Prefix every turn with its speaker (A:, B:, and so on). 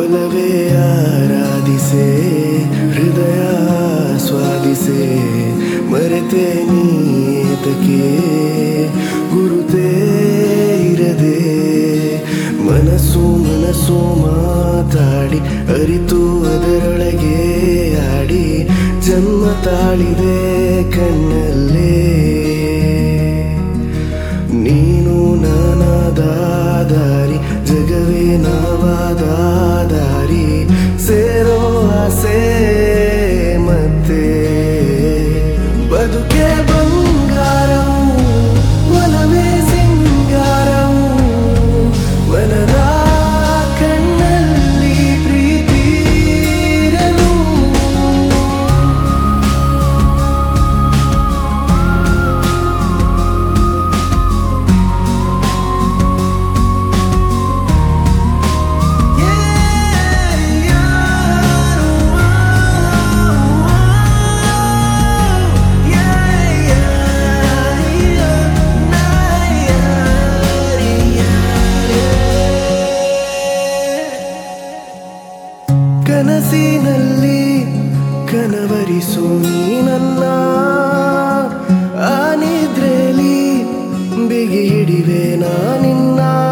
A: ಒಲವೇ ಆರಾಧಿಸೆ ಹೃದಯ ಸ್ವಾದಿಸೆ ಮರೆತೆ ನೀತಕ್ಕೆ ಗುರುತೇ ಇರದೆ ಮನಸ್ಸು ಮನಸ್ಸು ಮಾತಾಡಿ ಅರಿತು ಅದರೊಳಗೆ ಆಡಿ ಜನ್ಮ ತಾಳಿದೆ ಕಣ್ಣಲ್ಲೇ ನೀನು ನಾನಾದ ದಾರಿ ಜಗವೇ ನಾವಾದ ದಾರಿ ಸೇರೋ ಆಸೆ ಮತ್ತೆ ಬದುಕೆ ಬಂಗಾರವು ಒಲವೇ ಸಿಂಗಾರವು ಮನದ ಕಣ್ಣಲ್ಲಿ ಪ್ರೀತಿ ಇರಲು ಕನಸಿನಲ್ಲಿ ಕನವರಿಸು ನೀ ನನ್ನ ಆ ನಿದ್ರೆಲಿ ಬಿಗಿ ಹಿಡಿವೆ ನಾ ನಿನ್ನ